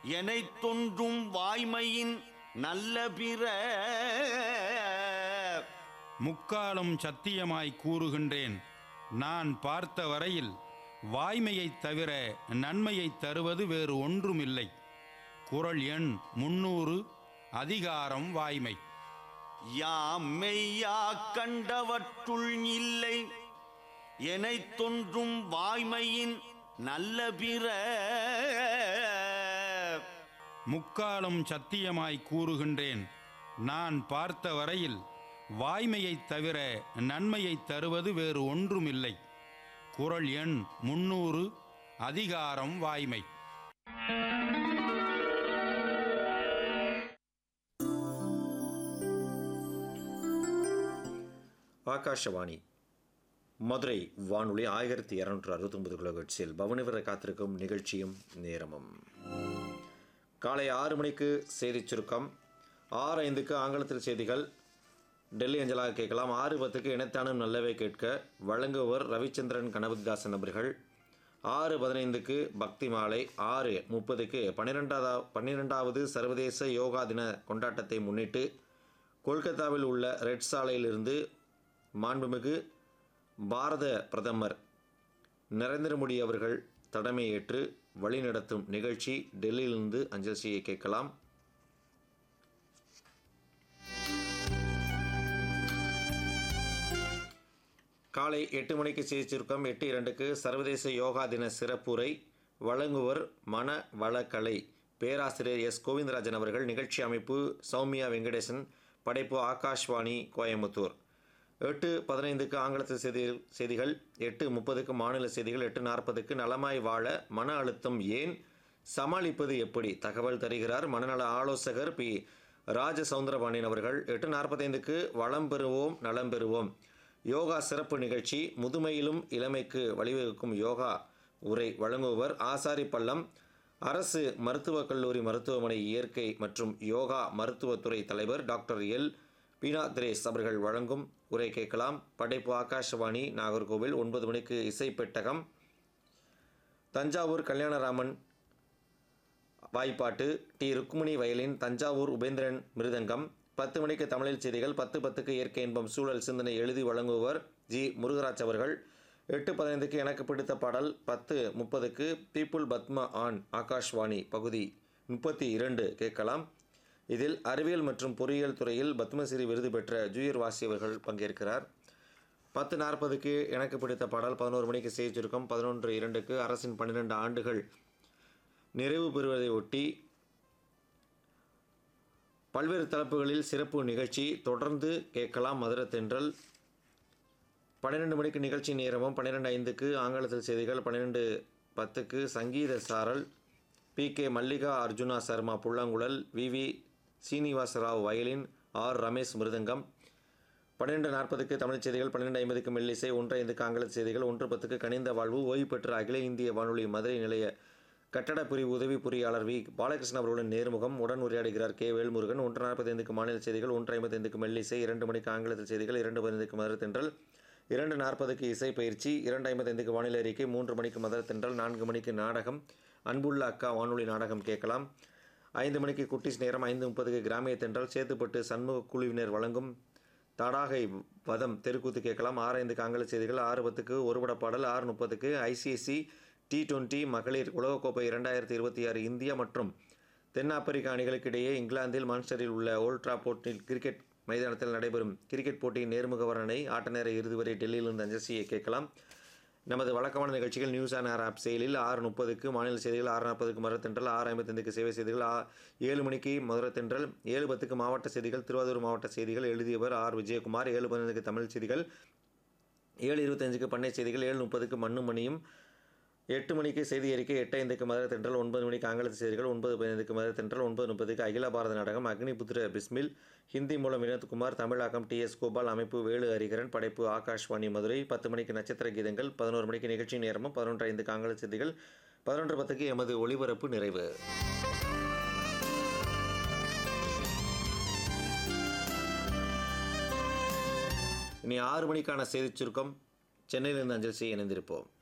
எனைத் தொன்றும் வாய்மையின் நல்ல பிற முக்காலும் சத்தியமாய் கூறுகின்றேன் நான் பார்த்த வரையில் வாய்மையைத் தவிர நன்மையைத் தருவது வேறு ஒன்றுமில்லை குறள் எண் முன்னூறு அதிகாரம் வாய்மை யாம் மெய்யா கண்டவற்றுள் இல்லை எனைத் தொன்றும் வாய்மையின் நல்ல பிற முக்காலும் சத்தியமாய் கூறுகின்றேன் நான் பார்த்த வரையில் வாய்மையைத் தவிர நன்மையைத் தருவது வேறு ஒன்றுமில்லை குறள் எண் முன்னூறு அதிகாரம் வாய்மை ஆகாஷவாணி மதுரை வானொலி ஆயிரத்தி இரநூற்று அறுபத்தொன்பது கிலோஹெட்ஸில் பவனிவர காத்திருக்கும் நிகழ்ச்சியும் நேரமும் காலை ஆறு மணிக்கு செய்திச் சுருக்கம் ஆறு ஐந்துக்கு ஆங்கிலத்தில் செய்திகள் டெல்லி அஞ்சலாக கேட்கலாம் ஆறு பத்துக்கு இணைத்தானும் நல்லவே கேட்க வழங்குவர் ரவிச்சந்திரன் கனகதாசன் அவர்கள் ஆறு பதினைந்துக்கு பக்தி மாலை ஆறு முப்பதுக்கு பன்னிரெண்டாவதா பன்னிரெண்டாவது சர்வதேச யோகா தின கொண்டாட்டத்தை முன்னிட்டு கொல்கத்தாவில் உள்ள ரெட் சாலையிலிருந்து மாண்புமிகு பாரத பிரதமர் நரேந்திர மோடி அவர்கள் தலைமையேற்று வழிநடத்தும் நிகழ்ச்சி டெல்லியிலிருந்து அஞ்சல் செய்ய கேட்கலாம் காலை எட்டு மணிக்கு செய்தி சுருக்கம் எட்டு இரண்டுக்கு சர்வதேச யோகா தின சிறப்புரை வழங்குவர் மன வளக்கலை பேராசிரியர் எஸ் கோவிந்தராஜன் அவர்கள் நிகழ்ச்சி அமைப்பு சௌமியா வெங்கடேசன் படைப்பு ஆகாஷ்வாணி கோயம்புத்தூர் எட்டு பதினைந்துக்கு ஆங்கிலத்தில் செய்தி செய்திகள் எட்டு முப்பதுக்கு மாநில செய்திகள் எட்டு நாற்பதுக்கு நலமாய் வாழ மன அழுத்தம் ஏன் சமாளிப்பது எப்படி தகவல் தருகிறார் மனநல ஆலோசகர் பி ராஜ சவுந்தரபாண்டியன் அவர்கள் எட்டு நாற்பத்தைந்துக்கு வளம் பெறுவோம் நலம் பெறுவோம் யோகா சிறப்பு நிகழ்ச்சி முதுமையிலும் இளமைக்கு வழிவகுக்கும் யோகா உரை வழங்குபவர் ஆசாரி பள்ளம் அரசு மருத்துவக் கல்லூரி மருத்துவமனை இயற்கை மற்றும் யோகா மருத்துவத்துறை தலைவர் டாக்டர் எல் பீனா திரேஸ் அவர்கள் வழங்கும் உரை கேட்கலாம் படைப்பு ஆகாஷவாணி நாகர்கோவில் ஒன்பது மணிக்கு இசை பெட்டகம் தஞ்சாவூர் கல்யாணராமன் வாய்ப்பாட்டு டி ருக்மிணி வயலின் தஞ்சாவூர் உபேந்திரன் மிருதங்கம் பத்து மணிக்கு தமிழில் செய்திகள் பத்து பத்துக்கு இயற்கை இன்பம் சூழல் சிந்தனை எழுதி வழங்குபவர் ஜி முருகராஜ் அவர்கள் எட்டு பதினைந்துக்கு எனக்கு பிடித்த பாடல் பத்து முப்பதுக்கு பீப்புள் பத்மா ஆன் ஆகாஷ்வாணி பகுதி முப்பத்தி இரண்டு கேட்கலாம் இதில் அறிவியல் மற்றும் பொறியியல் துறையில் பத்மஸ்ரீ விருது பெற்ற ஜூயர் வாசி அவர்கள் பங்கேற்கிறார் பத்து நாற்பதுக்கு எனக்கு பிடித்த பாடல் பதினோரு மணிக்கு செய்தி சுருக்கம் பதினொன்று இரண்டுக்கு அரசின் பன்னிரெண்டு ஆண்டுகள் நிறைவு பெறுவதை ஒட்டி பல்வேறு தலைப்புகளில் சிறப்பு நிகழ்ச்சி தொடர்ந்து கேட்கலாம் மதுரை தென்றல் பன்னிரெண்டு மணிக்கு நிகழ்ச்சி நேரமும் பன்னிரெண்டு ஐந்துக்கு ஆங்கிலத்தில் செய்திகள் பன்னிரெண்டு பத்துக்கு சங்கீத சாரல் பி கே மல்லிகா அர்ஜுனா சர்மா புல்லாங்குழல் V V Srinivasa Rao violin R Ramesh மிருதங்கம் பன்னிரெண்டு நாற்பதுக்கு தமிழ் செய்திகள் பன்னிரெண்டு ஐம்பதுக்கு மெல்லிசை ஒன்று ஐந்துக்கு ஆங்கில செய்திகள் ஒன்று பத்துக்கு கனிந்த வாழ்வு ஓய்வு பெற்ற அகில இந்திய வானொலி மதுரை நிலைய கட்டட பிரிவு உதவி பொறியாளர் வி பாலகிருஷ்ணன் அவர்களுடன் நேர்முகம் உடன் உரையாடுகிறார் கே வேல்முருகன் ஒன்று நாற்பத்தைந்துக்கு மாநில செய்திகள் ஒன்று ஐம்பத்தைந்துக்கு மெல்லிசை இரண்டு மணிக்கு ஆங்கிலத்தில் செய்திகள் இரண்டு பதினைந்துக்கு மதுரை தென்றல் இரண்டு நாற்பதுக்கு இசை பயிற்சி இரண்டு ஐம்பத்தைந்துக்கு வானிலை அறிக்கை மூன்று மணிக்கு மதுரை தென்றல் நான்கு மணிக்கு நாடகம் அன்புள்ள அக்கா வானொலி நாடகம் கேட்கலாம் ஐந்து மணிக்கு குட்டிஸ் நேரம் ஐந்து முப்பதுக்கு கிராமிய தென்றல் சேத்துப்பட்டு சண்முக குழுவினர் வழங்கும் தடாகை வதம் தெருக்கூத்து கேட்கலாம் ஆறு ஐந்துக்கு ஆங்கில செய்திகள் ஆறு பத்துக்கு ஒருபட பாடல் ஆறு முப்பதுக்கு ஐசிஎஸ்சி டி டுவெண்ட்டி மகளிர் உலகக்கோப்பை இரண்டாயிரத்தி இருபத்தி ஆறு இந்தியா மற்றும் தென்னாப்பிரிக்க அணிகளுக்கிடையே இங்கிலாந்தில் மான்ஸ்டரில் உள்ள ஓல்ட் ட்ராபோர்ட்டில் கிரிக்கெட் மைதானத்தில் நடைபெறும் கிரிக்கெட் போட்டியின் நேர்முக வர்ணனை ஆட்ட நேர இறுதி வரை டெல்லியிலிருந்து அஞ்சசியை கேட்கலாம் நமது வழக்கமான நிகழ்ச்சிகள் நியூஸ் ஆன் ஏர் ஆப் செயலில் ஆறு முப்பதுக்கு மாநில செய்திகள் ஆறு நாற்பதுக்கு மதுரை தென்றல் ஆறு ஐம்பத்தைந்துக்கு சேவை செய்திகள் ஆ ஏழு மணிக்கு மதுரை தென்றல் ஏழு பத்துக்கு மாவட்ட செய்திகள் திருவாரூர் மாவட்ட செய்திகள் எழுதியவர் ஆர் விஜயகுமார் ஏழு பதினைந்துக்கு தமிழ் செய்திகள் ஏழு இருபத்தஞ்சுக்கு பண்ணை செய்திகள் ஏழு முப்பதுக்கு மண்ணும் மணியும் எட்டு மணிக்கு செய்தி அறிக்கை எட்டு ஐந்துக்கு மதுரை தென்றல் ஒன்பது மணிக்கு ஆங்கில செய்திகள் ஒன்பது பதினைந்துக்கு மதுரை தென்றல் ஒன்பது முப்பதுக்கு அகில பாரத நாடகம் அக்னிபுத்திர பிஸ்மில் ஹிந்தி மூலம் வினோத்குமார் தமிழாக்கம் டி எஸ் கோபால் அமைப்பு வேலு ஹரிகரன் படைப்பு ஆகாஷ்வாணி மதுரை பத்து மணிக்கு நட்சத்திர கீதங்கள் பதினோரு மணிக்கு நிகழ்ச்சி நேரமும் பதினொன்று ஐந்துக்கு ஆங்கில செய்திகள் பதினொன்று பத்துக்கு எமது ஒளிபரப்பு நிறைவு இனி ஆறு மணிக்கான செய்திச் சுருக்கம் சென்னையிலிருந்து அஞ்சல் செய்ய இணைந்திருப்போம்